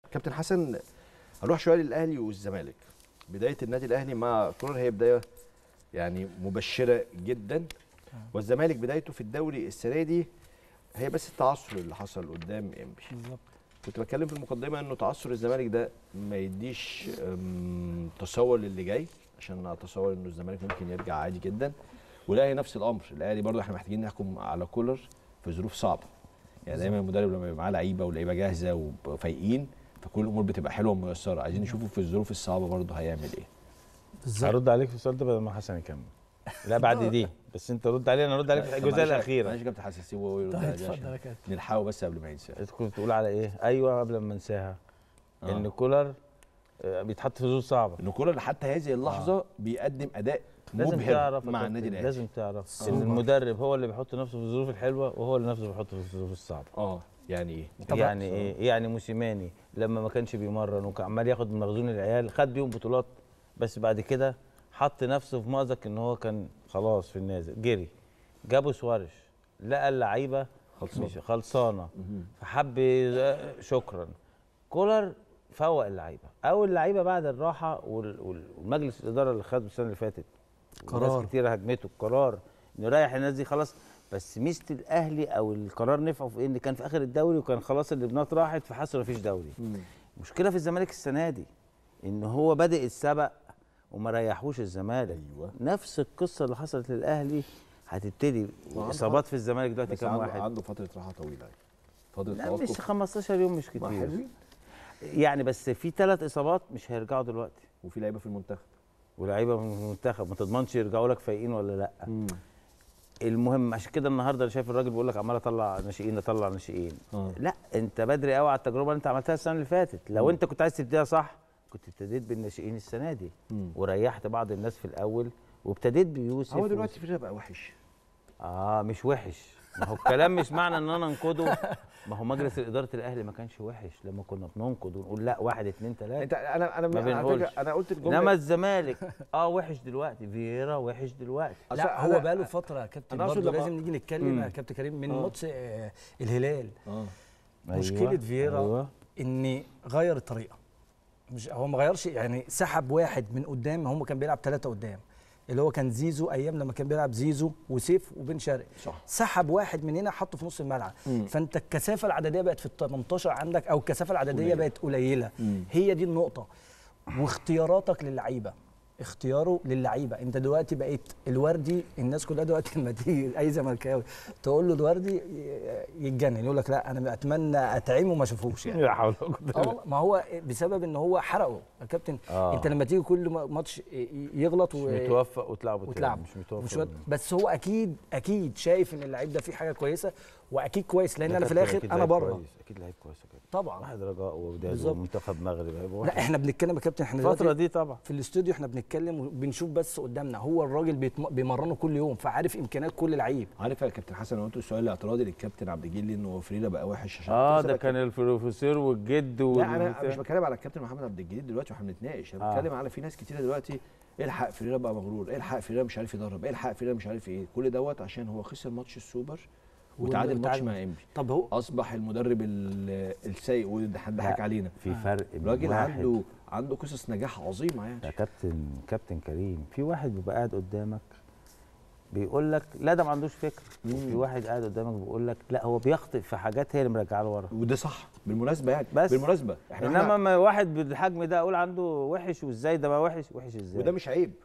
كابتن حسن هنروح شويه للاهلي والزمالك بدايه النادي الاهلي مع كولر هي بدايه يعني مبشره جدا والزمالك بدايته في الدوري السنه دي هي بس التعثر اللي حصل قدام انبي بالظبط كنت بتكلم في المقدمه انه تعثر الزمالك ده ما يديش أم، تصور للي جاي عشان اتصور انه الزمالك ممكن يرجع عادي جدا والاهلي نفس الامر الاهلي برضه احنا محتاجين نحكم على كولر في ظروف صعبه يعني دايما المدرب لما يبقى معاه لعيبه ولعيبه جاهزه وفايقين فكل الامور بتبقى حلوه وميسره عايزين نشوفه في الظروف الصعبه برضه هيعمل ايه بالظبط هرد عليك في السؤال ده بدل ما حسن يكمل لا بعد دي بس انت رد علي انا ارد عليك في طب الجزئيه معلش- الاخيره معلش يا كابتن حسن سيبه هو يرد طيب على دي اتفضل عشان يا كابتن نلحقه بس قبل ما ينسى انت كنت بتقول على ايه ايوه قبل ما انساها آه. ان كولر آه، بيتحط في ظروف صعبه ان كولر حتى هذه اللحظه بيقدم اداء لازم مبهر تعرف يا مع كابتن، النادي الاهلي لازم تعرف ان سوبر. المدرب هو اللي بيحط نفسه في الظروف الحلوه وهو اللي نفسه بيحطه في الظروف الصعبه اه يعني ايه طبعا. يعني ايه يعني موسيماني لما ما كانش بيمرن وكان عمال ياخد من مخزون العيال خد بيهم بطولات بس بعد كده حط نفسه في مأزق ان هو كان خلاص في النازل جري جابوا سوارش لقى اللعيبه خلصانة. مش خلصانه فحب ي- شكرا كولر فوق اللعيبه او اللعيبه بعد الراحه وال- وال- والمجلس الاداره اللي خده السنه اللي فاتت قرار. ناس كتير هجمته القرار انه يريح الناس دي خلاص بس ميزه الاهلي او القرار نفعه في إيه؟ ان كان في اخر الدوري وكان خلاص اللبنات راحت فحسوا مفيش دوري المشكله في الزمالك السنه دي ان هو بادئ السبق وما ريحوش الزمالك أيوة. نفس القصه اللي حصلت للاهلي هتبتدي وعنده اصابات في الزمالك دلوقتي بس كام عنده, واحد عنده فتره راحه طويله يعني فتره لا مش توقف 15 يوم مش ما كتير حلوين يعني بس في ثلاث اصابات مش هيرجعوا دلوقتي وفي لعيبه في المنتخب ولاعيبه من المنتخب ما تضمنش يرجعوا لك فايقين ولا لا المهم عشان كده النهارده انا شايف الراجل بيقول لك عمال اطلع ناشئين اطلع ناشئين آه. لا انت بدري قوي على التجربه اللي انت عملتها السنه اللي فاتت لو انت كنت عايز تبتديها صح كنت ابتديت بالناشئين السنه دي مم. وريحت بعض الناس في الاول وابتديت بيوسف هو دلوقتي فريق بقى وحش اه مش وحش ما هو الكلام مش معنى ان انا انقده ما هو مجلس اداره الاهلي ما كانش وحش لما كنا بننقد ونقول لا واحد اتنين تلاته انت انا انا ما على بنقولش. فكره انا قلت الجمله انما الزمالك اه وحش دلوقتي فييرا وحش دلوقتي أصل لا أنا- هو بقاله فتره يا كابتن أنا أقصد برضه لما- لازم نيجي نتكلم يا كابتن كريم من آه. ماتش آه، الهلال اه مشكله أيوة، فييرا أيوة. ان غير الطريقه مش هو ما غيرش يعني سحب واحد من قدام هم كان بيلعب ثلاثه قدام اللي هو كان زيزو ايام لما كان بيلعب زيزو وسيف وبن شرقي صح. سحب واحد من هنا حطه في نص الملعب مم. فانت الكثافه العدديه بقت في ال 18 عندك او الكثافه العدديه قليلة. بقت قليله مم. هي دي النقطه واختياراتك للعيبه اختياره للعيبه انت دلوقتي بقيت الوردي الناس كلها دلوقتي لما تيجي اي زملكاوي تقول له الوردي يتجنن يقول لك لا انا اتمنى اتعمه وما اشوفوش يعني لا حول ولا قوه اه والله، ما هو بسبب ان هو حرقه يا كابتن آه. انت لما تيجي كل ما- ماتش ي- يغلط مش و... متوفق وتلعب وتلعب مش متوفق مش وقت- بس هو اكيد اكيد شايف ان اللعيب ده فيه حاجه كويسه واكيد كويس لان ده انا في كابتن الاخر أكيد انا لعيب بره كويس، اكيد لعيب كويس يا كابتن طبعا واحد رجاء ووداد بالظبط. ومنتخب مغرب هيبقى لا واحد. احنا بنتكلم يا كابتن احنا الفتره دلوقتي دي طبعا في الاستوديو احنا بنتكلم وبنشوف بس قدامنا هو الراجل بيتم... بيمرنه كل يوم فعارف امكانيات كل لعيب عارف يا كابتن حسن انا قلت السؤال الاعتراضي للكابتن عبد الجليل انه فريرة بقى وحش عشان اه كنت لسه ده كان البروفيسور والجد لا انا والبتاع. مش بتكلم على الكابتن محمد عبد الجليل دلوقتي واحنا بنتناقش انا آه. بتكلم على في ناس كتيره دلوقتي الحق فريرة بقى مغرور الحق فريرة مش عارف يدرب الحق فريرة مش عارف ايه كل دوت عشان هو خسر ماتش السوبر وتعادل ماتش وتعادل. مع انبي طب هو اصبح المدرب ال- السيء وضحك لا. علينا في فرق بين الراجل واحد- عنده عنده قصص نجاح عظيمه يعني يا كابتن كابتن كريم في واحد بيبقى قاعد قدامك بيقول لك لا ده ما عندوش فكر وفي واحد قاعد قدامك بيقول لك لا هو بيخطئ في حاجات هي اللي مرجعه لورا وده صح بالمناسبه يعني بس. بالمناسبه احنا انما إحنا ما واحد بالحجم ده اقول عنده وحش وازاي ده بقى وحش وحش ازاي وده مش عيب